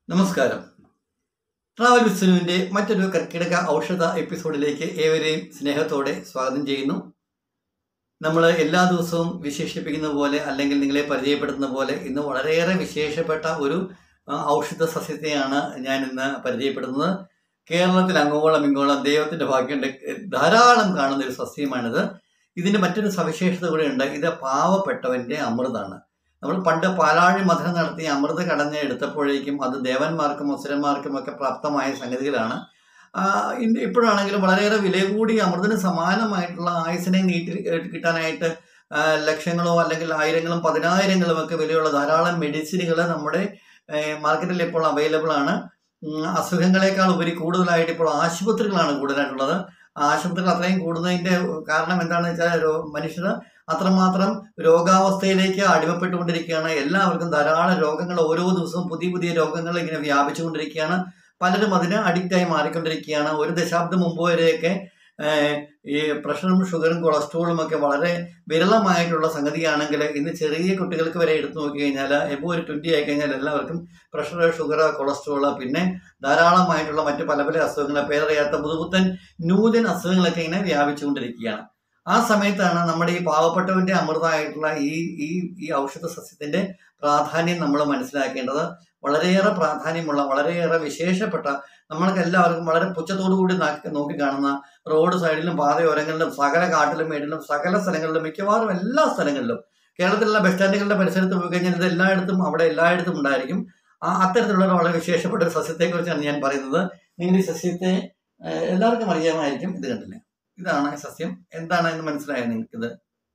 നമസ്കാരം ട്രാവൽ വിസ്നുവിൻ്റെ മറ്റൊരു കർക്കിടക ഔഷധ എപ്പിസോഡിലേക്ക് ഏവരെയും സ്നേഹത്തോടെ സ്വാഗതം ചെയ്യുന്നു നമ്മൾ എല്ലാ ദിവസവും വിശേഷിപ്പിക്കുന്ന പോലെ അല്ലെങ്കിൽ നിങ്ങളെ പരിചയപ്പെടുത്തുന്ന പോലെ ഇന്ന് വളരെയേറെ വിശേഷപ്പെട്ട ഒരു ആ, ഔഷധ സസ്യത്തെയാണ് ഞാൻ ഇന്ന് പരിചയപ്പെടുത്തുന്നത് കേരളത്തിൽ അങ്ങോളം ഇങ്ങോളം ദൈവത്തിൻ്റെ ഭാഗ്യമുണ്ട് ധാരാളം കാണുന്ന ഒരു സസ്യമാണിത് ഇതിന് മറ്റൊരു സവിശേഷത കൂടെയുണ്ട് ഇത് പാവപ്പെട്ടവൻ്റെ അമൃതാണ് നമ്മൾ പണ്ട് പാലാഴി മഥനം നടത്തി അമൃത കടഞ്ഞ് എടുത്തപ്പോഴേക്കും അത് ദേവന്മാർക്കും അസുരന്മാർക്കും ഒക്കെ പ്രാപ്തമായ സംഗതികളാണ് ആ, ഇന്ന് ഇപ്പോഴാണെങ്കിലും വളരെയേറെ വില കൂടിയ അമൃതിന് സമാനമായിട്ടുള്ള ആയുസിനെ നീട്ടി കിട്ടാനായിട്ട് ആ, ലക്ഷങ്ങളോ അല്ലെങ്കിൽ ആയിരങ്ങളും പതിനായിരങ്ങളും ഒക്കെ വിലയുള്ള ധാരാളം മെഡിസിനുകൾ നമ്മുടെ ഏ, മാർക്കറ്റിൽ ഇപ്പോൾ അവൈലബിൾ ആണ് ഉം, അസുഖങ്ങളെക്കാൾ ഉപരി കൂടുതലായിട്ട് ഇപ്പോൾ ആശുപത്രികളാണ് കൂടുതലായിട്ടുള്ളത് ആശുപത്രികൾ അത്രയും കൂടുന്നതിൻ്റെ കാരണം എന്താണെന്ന് വെച്ചാൽ രോ- മനുഷ്യർ അത്രമാത്രം രോഗാവസ്ഥയിലേക്ക് അടിമപ്പെട്ടുകൊണ്ടിരിക്കുകയാണ് എല്ലാവർക്കും ധാരാളം രോഗങ്ങൾ ഓരോ ദിവസവും പുതിയ പുതിയ രോഗങ്ങൾ ഇങ്ങനെ വ്യാപിച്ചുകൊണ്ടിരിക്കുകയാണ് പലരും അതിന് അഡിക്റ്റായി മാറിക്കൊണ്ടിരിക്കുകയാണ് ഒരു ദശാബ്ദം മുമ്പ് വരെയൊക്കെ ഏഹ്, ഈ പ്രഷറും ഷുഗറും കൊളസ്ട്രോളും ഒക്കെ വളരെ വിരളമായിട്ടുള്ള സംഗതിയാണെങ്കിൽ ഇന്ന് ചെറിയ കുട്ടികൾക്ക് വരെ എടുത്തു നോക്കി കഴിഞ്ഞാൽ എബോ ഒരു ട്വൻറ്റി ആയി കഴിഞ്ഞാൽ എല്ലാവർക്കും പ്രഷർ ഷുഗർ കൊളസ്ട്രോൾ പിന്നെ ധാരാളമായിട്ടുള്ള മറ്റ് പല പല അസുഖങ്ങൾ പേരറിയാത്ത പുതുപുത്തൻ നൂതൻ അസുഖങ്ങളൊക്കെ ഇങ്ങനെ വ്യാപിച്ചുകൊണ്ടിരിക്കുകയാണ് ആ സമയത്താണ് നമ്മുടെ ഈ പാവപ്പെട്ടവന്റെ അമൃതമായിട്ടുള്ള ഈ ഈ ഈ ഔഷധ സസ്യത്തിന്റെ പ്രാധാന്യം നമ്മൾ മനസ്സിലാക്കേണ്ടത് വളരെയേറെ പ്രാധാന്യമുള്ള വളരെയേറെ വിശേഷപ്പെട്ട നമ്മൾക്ക് എല്ലാവർക്കും വളരെ പുച്ഛത്തോടുകൂടി നാക്കി- നോക്കി കാണുന്ന റോഡ് സൈഡിലും പാതയോരങ്ങളിലും സകല കാട്ടിലും മേടിലും സകല സ്ഥലങ്ങളിലും മിക്കവാറും എല്ലാ സ്ഥലങ്ങളിലും കേരളത്തിലുള്ള ബസ് സ്റ്റാൻഡുകളുടെ പരിസരത്ത് പോയി കഴിഞ്ഞാൽ ഇത് എല്ലായിടത്തും അവിടെ എല്ലായിടത്തും ഉണ്ടായിരിക്കും ആ അത്തരത്തിലുള്ള ഒരു വളരെ വിശേഷപ്പെട്ട ഒരു സസ്യത്തെക്കുറിച്ചാണ് ഞാൻ പറയുന്നത് നിങ്ങൾ ഈ സസ്യത്തെ ഏഹ്, എല്ലാവർക്കും അറിയാമായിരിക്കും ഇത് കണ്ടില്ലേ ഇതാണ് ഈ സസ്യം എന്താണ് എന്ന് മനസ്സിലായത് നിങ്ങൾക്കിത്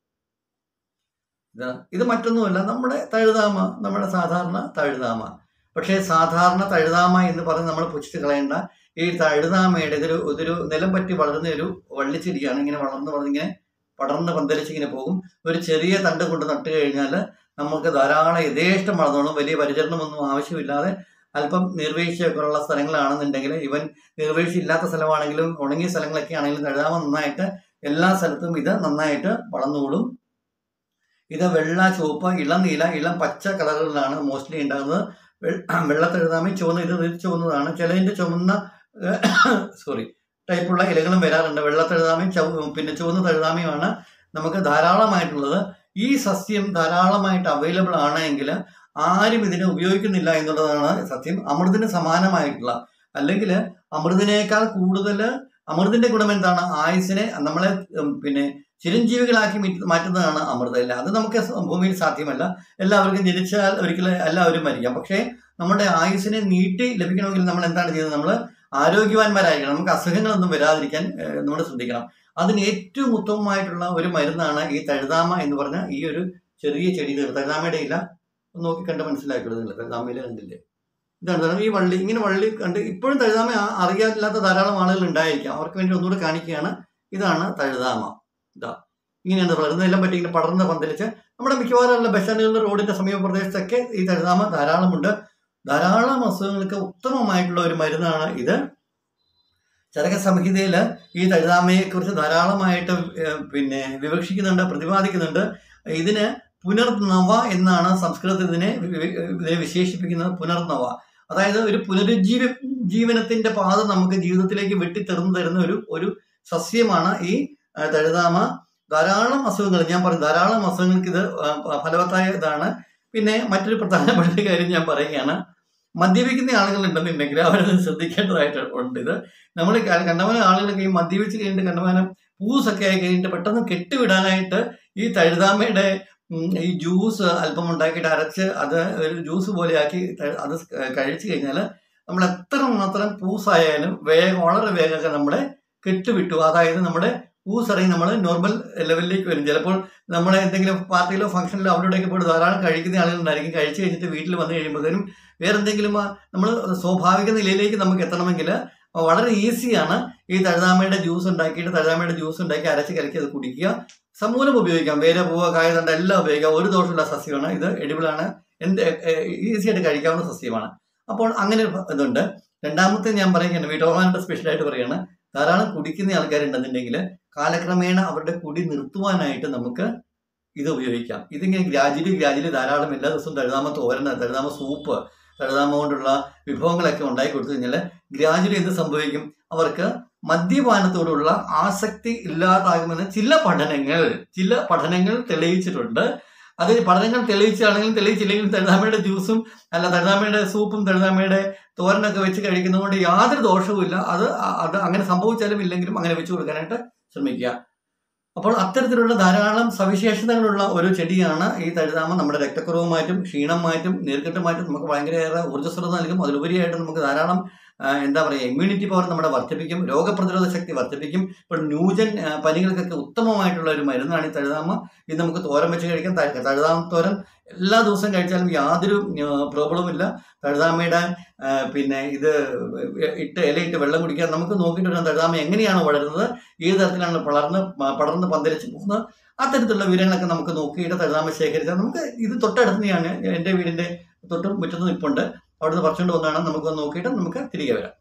ഇത് ഇത് മറ്റൊന്നുമല്ല നമ്മുടെ തഴുതാമ നമ്മുടെ സാധാരണ തഴുതാമ പക്ഷേ സാധാരണ തഴുതാമ എന്ന് പറഞ്ഞ് നമ്മൾ പുച്ഛിച്ച് കളയേണ്ട ഈ തഴുതാമയുടെ ഇതൊരു ഇതൊരു നിലം പറ്റി വളരുന്ന ഒരു വള്ളിച്ചെടിയാണ് ഇങ്ങനെ വളർന്ന് വളർന്നിങ്ങനെ പടർന്ന് പന്തലിച്ച് ഇങ്ങനെ പോകും ഒരു ചെറിയ തണ്ട് കൊണ്ട് നട്ട് കഴിഞ്ഞാൽ നമുക്ക് ധാരാളം യഥേഷ്ടം വളർന്നോളും വലിയ പരിചരണമൊന്നും ആവശ്യമില്ലാതെ അല്പം നീർവീഴ്ചയൊക്കെ ഉള്ള സ്ഥലങ്ങളാണെന്നുണ്ടെങ്കിൽ ഇവൻ നീർവീഴ്ച ഇല്ലാത്ത സ്ഥലമാണെങ്കിലും ഉണങ്ങിയ സ്ഥലങ്ങളൊക്കെ ആണെങ്കിലും തഴുതാമ നന്നായിട്ട് എല്ലാ സ്ഥലത്തും ഇത് നന്നായിട്ട് വളർന്നുകൊള്ളും ഇത് വെള്ള ചുവപ്പ് ഇളം നീല ഇളം പച്ച കളറുകളിലാണ് മോസ്റ്റ്ലി ഉണ്ടാകുന്നത് വെ- വെള്ള തഴുതാമയും ചുവന്ന ഇത് ഇത് ചുവന്നതാണ് ചിലതിൻ്റെ ചുവന്ന സോറി ടൈപ്പുള്ള ഇലകളും വരാറുണ്ട് വെള്ള തഴുതാമയും ചുവ പിന്നെ ചുവന്ന തഴുതാമയുമാണ് നമുക്ക് ധാരാളമായിട്ടുള്ളത് ഈ സസ്യം ധാരാളമായിട്ട് അവൈലബിൾ ആണെങ്കിൽ ആരും ഇതിനെ ഉപയോഗിക്കുന്നില്ല എന്നുള്ളതാണ് സത്യം അമൃതിന് സമാനമായിട്ടുള്ള അല്ലെങ്കിൽ അമൃതിനേക്കാൾ കൂടുതൽ അമൃതിന്റെ ഗുണം എന്താണ് ആയുസിനെ നമ്മളെ ഉം, പിന്നെ ചിരഞ്ജീവികളാക്കി മീറ്റ് മാറ്റുന്നതാണ് അമൃതം അല്ല അത് നമുക്ക് സ- ഭൂമിയിൽ സാധ്യമല്ല എല്ലാവർക്കും ജനിച്ചാൽ ഒരിക്കലും എല്ലാവരും മരിക്കാം പക്ഷേ നമ്മുടെ ആയുസിനെ നീട്ടി ലഭിക്കണമെങ്കിൽ നമ്മൾ എന്താണ് ചെയ്യുന്നത് നമ്മൾ ആരോഗ്യവാന്മാരായിരിക്കണം നമുക്ക് അസുഖങ്ങളൊന്നും വരാതിരിക്കാൻ നമ്മൾ ശ്രദ്ധിക്കണം അതിന് ഏറ്റവും ഉത്തമമായിട്ടുള്ള ഒരു മരുന്നാണ് ഈ തഴുതാമ എന്ന് പറഞ്ഞ ഈ ഒരു ചെറിയ ചെടി ഇത് തഴുതാമയുടെ ഇല ഒന്ന് നോക്കി കണ്ട് മനസ്സിലാക്കുന്നത് നിങ്ങൾ തഴുതാമയില കണ്ടില്ലേ ഇതാണ് തഴുതാമ. ഈ വള്ളി ഇങ്ങനെ വള്ളി കണ്ട് ഇപ്പോഴും തഴുതാമ ആ- അറിയാനില്ലാത്ത ധാരാളം ആളുകൾ ഉണ്ടായിരിക്കാം അവർക്ക് വേണ്ടി ഒന്നുകൂടെ കാണിക്കുകയാണ് ഇതാണ് തഴുതാമ ഇതാ ഇങ്ങനെയാണ് വളരുന്നതെല്ലാം പറ്റി ഇങ്ങനെ പടർന്ന് പന്തലിച്ച് നമ്മുടെ മിക്കവാറുള്ള ബസ് സ്റ്റാൻഡുകളുടെ റോഡിന്റെ സമീപ പ്രദേശത്തൊക്കെ ഈ തഴുതാമ ധാരാളമുണ്ട് ധാരാളം അസുഖങ്ങൾക്ക് ഉത്തമമായിട്ടുള്ള ഒരു മരുന്നാണ് ഇത് ചരക സംഹിതയിൽ ഈ തഴുതാമയെ കുറിച്ച് ധാരാളമായിട്ട് ഏഹ്, പിന്നെ വിവക്ഷിക്കുന്നുണ്ട് പ്രതിപാദിക്കുന്നുണ്ട് ഇതിന് പുനർനവ എന്നാണ് സംസ്കൃതത്തിൽ ഇതിനെ വി- വി- ഇതിനെ വിശേഷിപ്പിക്കുന്നത് പുനർനവ അതായത് ഒരു പുനരുജ്ജീവ ജീവനത്തിന്റെ പാത നമുക്ക് ജീവിതത്തിലേക്ക് വെട്ടിത്തെറിഞ്ഞു തരുന്ന ഒരു ഒരു സസ്യമാണ് ഈ ആ, തഴുതാമ ധാരാളം അസുഖങ്ങൾ ഞാൻ പറഞ്ഞു ധാരാളം അസുഖങ്ങൾക്ക് ഇത് ആ, പ- ഫലവത്തായ ഇതാണ് പിന്നെ മറ്റൊരു പ്രധാനപ്പെട്ട ഒരു കാര്യം ഞാൻ പറയുകയാണ് മദ്യപിക്കുന്ന ആളുകൾ ഉണ്ടെന്നുണ്ടെങ്കിൽ അവരത് ശ്രദ്ധിക്കേണ്ടതായിട്ട് ഉണ്ട് ഇത് നമ്മൾ കണ്ടമാനം ആളുകളൊക്കെ ഈ മദ്യപിച്ച് കഴിഞ്ഞിട്ട് കണ്ടമാനം പൂസൊക്കെ ആയി കഴിഞ്ഞിട്ട് പെട്ടെന്ന് കെട്ടുവിടാനായിട്ട് ഈ തഴുതാമയുടെ ഉം, ഈ ജ്യൂസ് അല്പം ഉണ്ടാക്കിയിട്ട് അരച്ച് അത് ഒരു ജ്യൂസ് പോലെ ആക്കി ത- അത് കഴിച്ചു കഴിഞ്ഞാൽ നമ്മൾ എത്ര മാത്രം പൂസായാലും വേഗം വളരെ വേഗമൊക്കെ നമ്മളെ കെട്ടുവിട്ടു അതായത് നമ്മുടെ പൂസിറങ്ങി നമ്മൾ നോർമൽ ലെവലിലേക്ക് വരും ചിലപ്പോൾ നമ്മൾ എന്തെങ്കിലും പാർട്ടിയിലോ ഫംഗ്ഷനിലോ അവിടെ ഇവിടെയൊക്കെ പോയിട്ട് ധാരാളം കഴിക്കുന്ന ആളുകളുണ്ടായിരിക്കും കഴിച്ചു കഴിഞ്ഞിട്ട് വീട്ടിൽ വന്നു കഴിയുമ്പോഴത്തേനും വേറെ എന്തെങ്കിലും നമ്മൾ സ്വാഭാവിക നിലയിലേക്ക് നമുക്ക് എത്തണമെങ്കിൽ വളരെ ഈസിയാണ് ഈ തഴുതാമയുടെ ജ്യൂസ് ഉണ്ടാക്കിയിട്ട് തഴുതാമയുടെ ജ്യൂസ് ഉണ്ടാക്കി അരച്ച് കലക്കി അത് കുടിക്കുക സമൂലം ഉപയോഗിക്കാം വേരെ പൂവ് കായതണ്ട എല്ലാം ഉപയോഗിക്കാം ഒരു ദോഷമുള്ള സസ്യമാണ് ഇത് എഡിബിളാണ് എന്ത് ഈസി ആയിട്ട് കഴിക്കാവുന്ന സസ്യമാണ് അപ്പോൾ അങ്ങനെ ഒരു ഇതുണ്ട് രണ്ടാമത്തെ ഞാൻ പറയുകയാണ് വീട്ടോമാരുടെ സ്പെഷ്യലായിട്ട് പറയുകയാണ് ധാരാളം കുടിക്കുന്ന ആൾക്കാരുണ്ടെന്നുണ്ടെങ്കിൽ കാലക്രമേണ അവരുടെ കുടി നിർത്തുവാനായിട്ട് നമുക്ക് ഇത് ഉപയോഗിക്കാം ഇതിങ്ങനെ ഗ്രാജുവലി ഗ്രാജുവലി ധാരാളം എല്ലാ ദിവസവും തഴുതാമ തോരന് തഴുതാമ സൂപ്പ് തഴുതാമ കൊണ്ടുള്ള വിഭവങ്ങളൊക്കെ ഉണ്ടാക്കി കൊടുത്തു കഴിഞ്ഞാൽ ഗ്രാജുവലി എന്ത് സംഭവിക്കും അവർക്ക് മദ്യപാനത്തോടുള്ള ആസക്തി ഇല്ലാതാകുമെന്ന് ചില പഠനങ്ങൾ ചില പഠനങ്ങൾ തെളിയിച്ചിട്ടുണ്ട് അത് പഠനങ്ങൾ തെളിയിച്ചാണെങ്കിലും തെളിയിച്ചില്ലെങ്കിലും തഴുതാമയുടെ ജ്യൂസും അല്ല തഴുതാമയുടെ സൂപ്പും തഴുതാമയുടെ തോരനൊക്കെ വെച്ച് കഴിക്കുന്നതുകൊണ്ട് യാതൊരു ദോഷവുമില്ല അത് അ- അത് അങ്ങനെ സംഭവിച്ചാലും ഇല്ലെങ്കിലും അങ്ങനെ വെച്ച് കൊടുക്കാനായിട്ട് ശ്രമിക്കുക അപ്പോൾ അത്തരത്തിലുള്ള ധാരാളം സവിശേഷതകളുള്ള ഒരു ചെടിയാണ് ഈ തഴുതാമ നമ്മുടെ രക്തക്കുറവ് മാറ്റും ക്ഷീണം മാറ്റും നീർക്കെട്ട് മാറ്റും നമുക്ക് ഭയങ്കരയേറെ ഊർജ്ജസ്വലത നൽകും അതിലുപരിയായിട്ട് നമുക്ക് ധാരാളം ആ, എന്താ പറയുക ഇമ്മ്യൂണിറ്റി പവർ നമ്മുടെ വർദ്ധിപ്പിക്കും രോഗപ്രതിരോധ ശക്തി വർദ്ധിപ്പിക്കും ഇപ്പോൾ ന്യൂജൻ ആ, പനികൾക്കൊക്കെ ഉത്തമമായിട്ടുള്ള ഒരു മരുന്നാണ് ഈ തഴുതാമ ഇത് നമുക്ക് തോരൻ വെച്ച് കഴിക്കാം ത- തഴുതാമ തോരൻ എല്ലാ ദിവസവും കഴിച്ചാലും യാതൊരു പ്രോബ്ലവും ഇല്ല തഴുതാമയുടെ ആ, പിന്നെ ഇത് ഇട്ട് ഇലയിട്ട് വെള്ളം കുടിക്കാൻ നമുക്ക് നോക്കിയിട്ട് വരാം തഴുതാമ എങ്ങനെയാണ് വളരുന്നത് ഏത് തരത്തിലാണ് വളർന്ന് പ- പടർന്ന് പന്തലിച്ച് പോകുന്നത് അത്തരത്തിലുള്ള വിവരങ്ങളൊക്കെ നമുക്ക് നോക്കിയിട്ട് തഴുതാമ ശേഖരിച്ചാൽ നമുക്ക് ഇത് തൊട്ടടുത്ത് തന്നെയാണ് എൻ്റെ വീടിൻ്റെ തൊട്ടും മുറ്റത്ത് നിൽപ്പുണ്ട് അവിടുന്ന് പറിച്ചുകൊണ്ട് വന്നാണ് നമുക്ക് നോക്കിയിട്ട് നമുക്ക് തിരികെ വരാം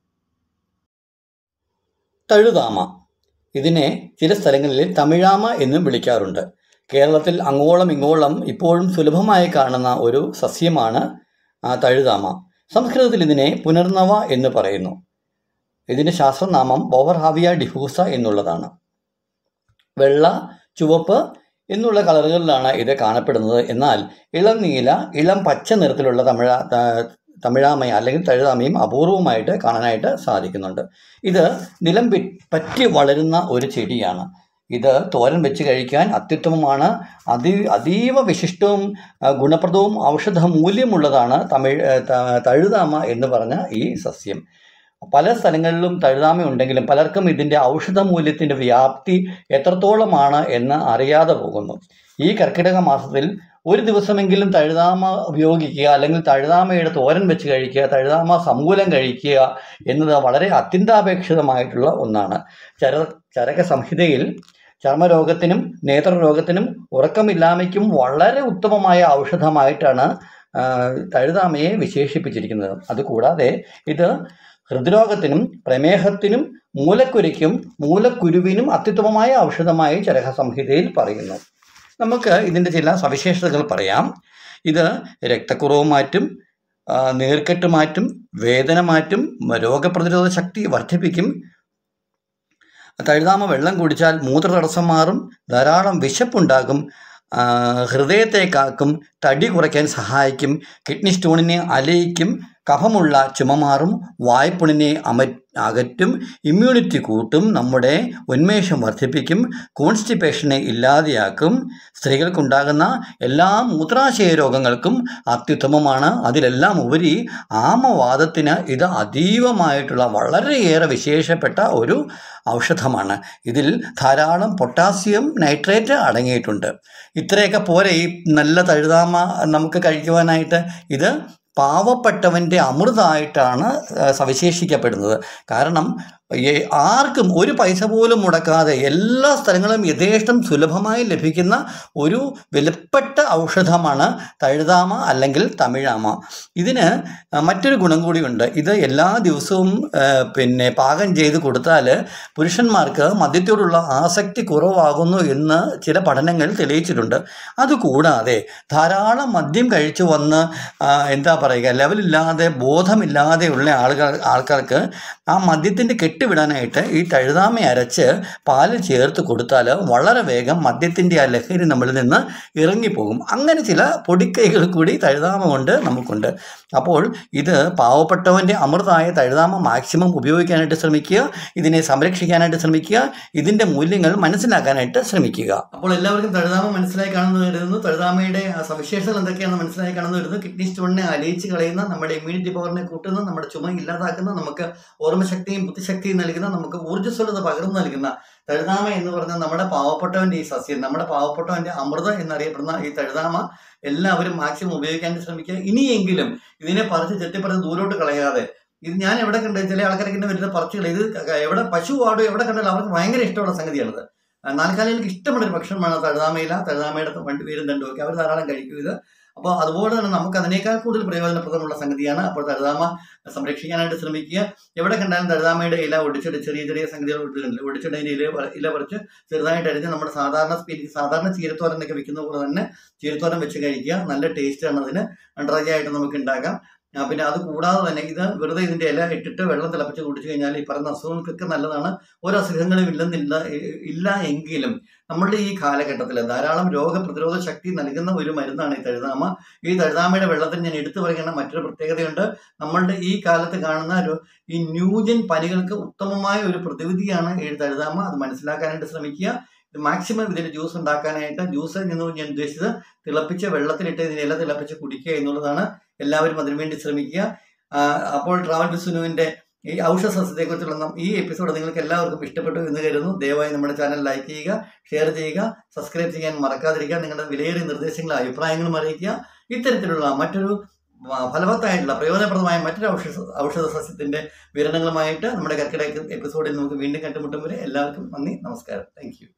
തഴുതാമ ഇതിനെ ചില സ്ഥലങ്ങളിൽ തമിഴാമ എന്നും വിളിക്കാറുണ്ട് കേരളത്തിൽ അങ്ങോളം ഇങ്ങോളം ഇപ്പോഴും സുലഭമായി കാണുന്ന ഒരു സസ്യമാണ് ആ, തഴുതാമ സംസ്കൃതത്തിൽ ഇതിനെ പുനർനവ എന്ന് പറയുന്നു ഇതിൻ്റെ ശാസ്ത്രനാമം ബോവർഹാവിയ ഡിഫൂസ എന്നുള്ളതാണ് വെള്ള ചുവപ്പ് എന്നുള്ള കളറുകളിലാണ് ഇത് കാണപ്പെടുന്നത് എന്നാൽ ഇളം നീല ഇളം പച്ച നിറത്തിലുള്ള തമിഴ ത- തമിഴാമയ അല്ലെങ്കിൽ തഴുതാമയും അപൂർവമായിട്ട് കാണാനായിട്ട് സാധിക്കുന്നുണ്ട് ഇത് നിലം വി- പറ്റി വളരുന്ന ഒരു ചെടിയാണ് ഇത് തോരൻ വെച്ച് കഴിക്കാൻ അത്യുത്തമമാണ് അതി അതീവ വിശിഷ്ടവും ആ, ഗുണപ്രദവും ഔഷധ മൂല്യമുള്ളതാണ് തമിഴ് ഏ, ത- തഴുതാമ എന്ന് പറഞ്ഞ ഈ സസ്യം പല സ്ഥലങ്ങളിലും തഴുതാമ ഉണ്ടെങ്കിലും പലർക്കും ഇതിൻ്റെ ഔഷധ മൂല്യത്തിൻ്റെ വ്യാപ്തി എത്രത്തോളമാണ് എന്ന് അറിയാതെ പോകുന്നു ഈ കർക്കിടക മാസത്തിൽ ഒരു ദിവസമെങ്കിലും തഴുതാമ ഉപയോഗിക്കുക അല്ലെങ്കിൽ തഴുതാമയുടെ തോരൻ വെച്ച് കഴിക്കുക തഴുതാമ സമൂലം കഴിക്കുക എന്നത് വളരെ അത്യന്താപേക്ഷിതമായിട്ടുള്ള ഒന്നാണ് ചര ചരക സംഹിതയിൽ ചർമ്മരോഗത്തിനും നേത്രരോഗത്തിനും ഉറക്കമില്ലായ്മയ്ക്കും വളരെ ഉത്തമമായ ഔഷധമായിട്ടാണ് ആ, തഴുതാമയെ വിശേഷിപ്പിച്ചിരിക്കുന്നത് അതുകൂടാതെ ഇത് ഹൃദ്രോഗത്തിനും പ്രമേഹത്തിനും മൂലക്കുരയ്ക്കും മൂലക്കുരുവിനും അത്യുത്തമമായ ഔഷധമായി ചരക സംഹിതയിൽ പറയുന്നു നമുക്ക് ഇതിൻ്റെ ചില സവിശേഷതകൾ പറയാം ഇത് രക്തക്കുറവ് മാറ്റും ആ, നീർക്കെട്ട് മാറ്റും വേദന മാറ്റും രോഗപ്രതിരോധ ശക്തി വർദ്ധിപ്പിക്കും തഴുതാമ വെള്ളം കുടിച്ചാൽ മൂത്ര തടസ്സം മാറും ധാരാളം വിശപ്പുണ്ടാകും ആ, ഹൃദയത്തെ കാക്കും തടി കുറയ്ക്കാൻ സഹായിക്കും കിഡ്നി സ്റ്റോണിനെ അലയിക്കും കഫമുള്ള ചുമ മാറും വായ്പുണിനെ അമ അകറ്റും ഇമ്മ്യൂണിറ്റി കൂട്ടും നമ്മുടെ ഉന്മേഷം വർദ്ധിപ്പിക്കും കോൺസ്റ്റിപ്പേഷനെ ഇല്ലാതെയാക്കും സ്ത്രീകൾക്കുണ്ടാകുന്ന എല്ലാ മൂത്രാശയ രോഗങ്ങൾക്കും അത്യുത്തമമാണ് അതിലെല്ലാം ഉപരി ആമവാദത്തിന് ഇത് അതീവമായിട്ടുള്ള വളരെയേറെ വിശേഷപ്പെട്ട ഒരു ഔഷധമാണ് ഇതിൽ ധാരാളം പൊട്ടാസ്യം നൈട്രേറ്റ് അടങ്ങിയിട്ടുണ്ട് ഇത്രയൊക്കെ പോരെ ഈ നല്ല തഴുതാമ നമുക്ക് കഴിക്കുവാനായിട്ട് ഇത് പാവപ്പെട്ടവൻ്റെ അമൃതമായിട്ടാണ് ആ, സവിശേഷിക്കപ്പെടുന്നത് കാരണം ഏ- ആർക്കും ഒരു പൈസ പോലും മുടക്കാതെ എല്ലാ സ്ഥലങ്ങളും യഥേഷ്ടം സുലഭമായി ലഭിക്കുന്ന ഒരു വിലപ്പെട്ട ഔഷധമാണ് തഴുതാമ അല്ലെങ്കിൽ തമിഴാമ ഇതിന് ആ, മറ്റൊരു ഗുണം കൂടിയുണ്ട് ഇത് എല്ലാ ദിവസവും ആ, പിന്നെ പാകം ചെയ്ത് കൊടുത്താൽ പുരുഷന്മാർക്ക് മദ്യത്തോടുള്ള ആസക്തി കുറവാകുന്നു എന്ന് ചില പഠനങ്ങൾ തെളിയിച്ചിട്ടുണ്ട് അതുകൂടാതെ ധാരാളം മദ്യം കഴിച്ചു വന്ന് ആ, എന്താ പറയുക ലെവലില്ലാതെ ബോധമില്ലാതെയുള്ള ആളുകൾ ആൾക്കാർക്ക് ആ മദ്യത്തിൻ്റെ കെട്ടുവിടാനായിട്ട് ഈ തഴുതാമ അരച്ച് പാല് ചേർത്ത് കൊടുത്താൽ വളരെ വേഗം മദ്യത്തിൻ്റെ ആ ലഹരി നമ്മളിൽ നിന്ന് ഇറങ്ങിപ്പോകും അങ്ങനെ ചില പൊടിക്കൈകൾ കൂടി തഴുതാമ കൊണ്ട് നമുക്കുണ്ട് അപ്പോൾ ഇത് പാവപ്പെട്ടവൻ്റെ അമൃതായ തഴുതാമ മാക്സിമം ഉപയോഗിക്കാനായിട്ട് ശ്രമിക്കുക ഇതിനെ സംരക്ഷിക്കാനായിട്ട് ശ്രമിക്കുക ഇതിൻ്റെ മൂല്യങ്ങൾ മനസ്സിലാക്കാനായിട്ട് ശ്രമിക്കുക അപ്പോൾ എല്ലാവർക്കും തഴുതാമ മനസ്സിലായി കാണുന്നു കരുതുന്നു തഴുതാമയുടെ ആ സവിശേഷതകൾ എന്തൊക്കെയാണെന്ന് മനസ്സിലായി കാണുന്നു കരുതുന്നു കിഡ്നി സ്റ്റോണിനെ അലിയിച്ച് കളയുന്ന നമ്മുടെ ഇമ്മ്യൂണിറ്റി പവറിനെ കൂട്ടുന്ന നമ്മുടെ ചുമ ഇല്ലാതാക്കുന്ന നമുക്ക് ഓർമ്മശക്തിയും ബുദ്ധിശക്തിയും നൽകുന്ന നമുക്ക് ഊർജ്ജസ്വലത പകർന്നു നൽകുന്ന തഴുതാമ എന്ന് പറഞ്ഞാൽ നമ്മുടെ പാവപ്പെട്ടവൻ്റെ ഈ സസ്യം നമ്മുടെ പാവപ്പെട്ടവൻ്റെ അമൃത എന്നറിയപ്പെടുന്ന ഈ തഴുതാമ എല്ലാവരും മാക്സിമം ഉപയോഗിക്കാൻ ശ്രമിക്കുക ഇനിയെങ്കിലും ഇതിനെ പറിച്ച് ചെത്തിപ്പറിച്ച് ദൂരോട്ട് കളയാതെ ഇത് ഞാൻ എവിടെ കണ്ട് ചില ആൾക്കാരൊക്കെ ഇങ്ങനെ വരുന്നത് പറിച്ച് കളയും ഇത് ക- എവിടെ പശു ആടോ എവിടെ കണ്ടാലും അവർക്ക് ഭയങ്കര ഇഷ്ടമുള്ള സംഗതിയാണിത് ആ, നാൽക്കാലികൾക്ക് ഇഷ്ടമുള്ള ഒരു ഭക്ഷണമാണ് തഴുതാമയില തഴുതാമയുടെ വണ്ടി പേരും തണ്ടും ഒക്കെ അവർ ധാരാളം കഴിക്കും ഇത് അപ്പോൾ അതുപോലെ തന്നെ നമുക്ക് അതിനേക്കാൾ കൂടുതൽ പ്രയോജനപ്രദമുള്ള സംഗതിയാണ് അപ്പോൾ തഴുതാമ സംരക്ഷിക്കാനായിട്ട് ശ്രമിക്കുക എവിടെ കണ്ടാലും തഴുതാമയുടെ ഇല ഒടിച്ചിട്ട് ചെറിയ ചെറിയ സംഗതികൾ ഇട്ടിട്ടുണ്ട് ഒടിച്ചിട്ട് അതിൻ്റെ ഇല പ- ഇല പറിച്ച് ചെറുതായിട്ട് അരിഞ്ഞ് നമ്മുടെ സാധാരണ സ്പീ- സാധാരണ ചീരത്തോരനൊക്കെ വെക്കുന്ന പോലെ തന്നെ ചീരത്തോരൻ വെച്ച് കഴിക്കുക നല്ല ടേസ്റ്റാണ് അതിന് ഡ്രൈ ആയിട്ട് നമുക്ക് ഉണ്ടാക്കാം ആ, പിന്നെ അത് കൂടാതെ തന്നെ ഇത് വെറുതെ ഇതിന്റെ ഇല ഇട്ടിട്ട് വെള്ളം തിളപ്പിച്ച് കുടിച്ചു കഴിഞ്ഞാൽ ഈ പറയുന്ന അസുഖങ്ങൾക്കൊക്കെ നല്ലതാണ് ഒരു അസുഖങ്ങളും ഇല്ലെന്നില്ല ഇ- ഇല്ല എങ്കിലും നമ്മളുടെ ഈ കാലഘട്ടത്തിൽ ധാരാളം രോഗപ്രതിരോധ ശക്തി നൽകുന്ന ഒരു മരുന്നാണ് ഈ തഴുതാമ ഈ തഴുതാമയുടെ വെള്ളത്തിൽ ഞാൻ എടുത്തു പറയുന്ന മറ്റൊരു പ്രത്യേകതയുണ്ട് നമ്മളുടെ ഈ കാലത്ത് കാണുന്ന ഒരു ഈ ന്യൂജൻ പനികൾക്ക് ഉത്തമമായ ഒരു പ്രതിവിധിയാണ് ഈ തഴുതാമ അത് മനസ്സിലാക്കാനായിട്ട് ശ്രമിക്കുക ഇത് മാക്സിമം ഇതിന്റെ ജ്യൂസ് ഉണ്ടാക്കാനായിട്ട് ജ്യൂസ് എന്ന് ഞാൻ ഉദ്ദേശിച്ചത് തിളപ്പിച്ച വെള്ളത്തിലിട്ട് ഇതിന് ഇല തിളപ്പിച്ച് കുടിക്കുക എന്നുള്ളതാണ് എല്ലാവരും അതിനുവേണ്ടി ശ്രമിക്കുക ആ, അപ്പോൾ ട്രാവൽ ബിസുനുവിന്റെ ഈ ഔഷധ സസ്യത്തെക്കുറിച്ചുള്ള നം- ഈ എപ്പിസോഡ് നിങ്ങൾക്ക് എല്ലാവർക്കും ഇഷ്ടപ്പെട്ടു എന്ന് കരുതുന്നു ദയവായി നമ്മുടെ ചാനൽ ലൈക്ക് ചെയ്യുക ഷെയർ ചെയ്യുക സബ്സ്ക്രൈബ് ചെയ്യാൻ മറക്കാതിരിക്കുക നിങ്ങളുടെ വിലയേറിയ നിർദ്ദേശങ്ങളും അഭിപ്രായങ്ങളും അറിയിക്കുക ഇത്തരത്തിലുള്ള മറ്റൊരു ആ, ഫലവത്തായിട്ടുള്ള പ്രയോജനപ്രദമായ മറ്റൊരു ഔഷധ ഔഷധ സസ്യത്തിന്റെ വിവരണങ്ങളുമായിട്ട് നമ്മുടെ കർക്കിടക എപ്പിസോഡിൽ നമുക്ക് വീണ്ടും കണ്ടുമുട്ടും വരെ എല്ലാവർക്കും നന്ദി നമസ്കാരം താങ്ക് യു